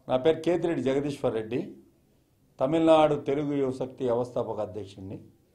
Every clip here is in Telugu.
నా పేరు కేతిరెడ్డి జగదీశ్వర్ రెడ్డి తమిళనాడు తెలుగు యువశక్తి వ్యవస్థాపక అధ్యక్షుడిని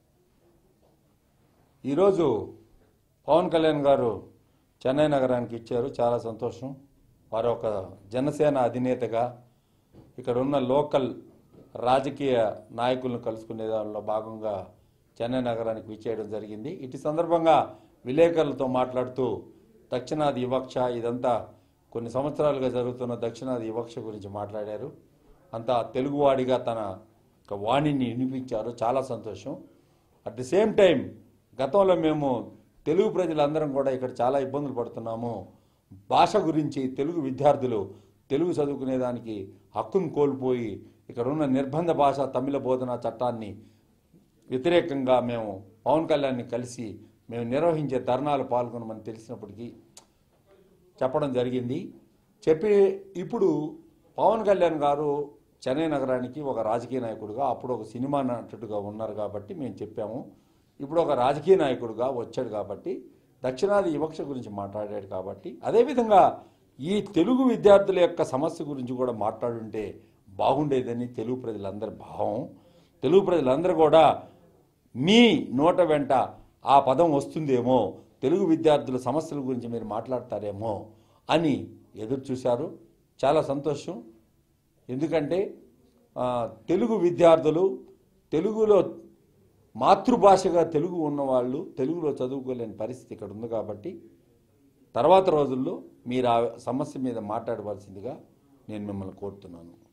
ఈరోజు పవన్ కళ్యాణ్ గారు చెన్నై నగరానికి ఇచ్చారు చాలా సంతోషం వారు ఒక జనసేన అధినేతగా ఇక్కడ ఉన్న లోకల్ రాజకీయ నాయకులను కలుసుకునే దానిలో భాగంగా చెన్నై నగరానికి విచ్చేయడం జరిగింది ఇటు సందర్భంగా విలేకరులతో మాట్లాడుతూ దక్షిణాది వివక్ష ఇదంతా కొన్ని సంవత్సరాలుగా జరుగుతున్న దక్షిణాది వివక్ష గురించి మాట్లాడారు అంతా తెలుగువాడిగా తన ఒక వాణిని వినిపించారు చాలా సంతోషం అట్ ది సేమ్ టైం గతంలో మేము తెలుగు ప్రజలందరం కూడా ఇక్కడ చాలా ఇబ్బందులు పడుతున్నాము భాష గురించి తెలుగు విద్యార్థులు తెలుగు చదువుకునేదానికి హక్కును కోల్పోయి ఇక్కడ ఉన్న నిర్బంధ భాష తమిళ బోధన చట్టాన్ని వ్యతిరేకంగా మేము పవన్ కళ్యాణ్ని కలిసి మేము నిర్వహించే ధర్నాలు పాల్గొనమని తెలిసినప్పటికీ చెప్పడం జరిగింది చెప్పి ఇప్పుడు పవన్ కళ్యాణ్ గారు చెన్నై నగరానికి ఒక రాజకీయ నాయకుడిగా అప్పుడు ఒక సినిమా నటుడుగా ఉన్నారు కాబట్టి మేము చెప్పాము ఇప్పుడు ఒక రాజకీయ నాయకుడిగా వచ్చాడు కాబట్టి దక్షిణాది వివక్ష గురించి మాట్లాడాడు కాబట్టి అదేవిధంగా ఈ తెలుగు విద్యార్థుల యొక్క సమస్య గురించి కూడా మాట్లాడుంటే బాగుండేదని తెలుగు ప్రజలందరి భావం తెలుగు ప్రజలందరూ కూడా మీ నోట వెంట ఆ పదం వస్తుందేమో తెలుగు విద్యార్థుల సమస్యల గురించి మీరు మాట్లాడతారేమో అని ఎదురు చూశారు చాలా సంతోషం ఎందుకంటే ఆ, తెలుగు విద్యార్థులు తెలుగులో మాతృభాషగా తెలుగు ఉన్నవాళ్ళు తెలుగులో చదువుకోలేని పరిస్థితి ఇక్కడ ఉంది కాబట్టి తర్వాత రోజుల్లో మీరు ఆ సమస్య మీద మాట్లాడవలసిందిగా నేను మిమ్మల్ని కోరుతున్నాను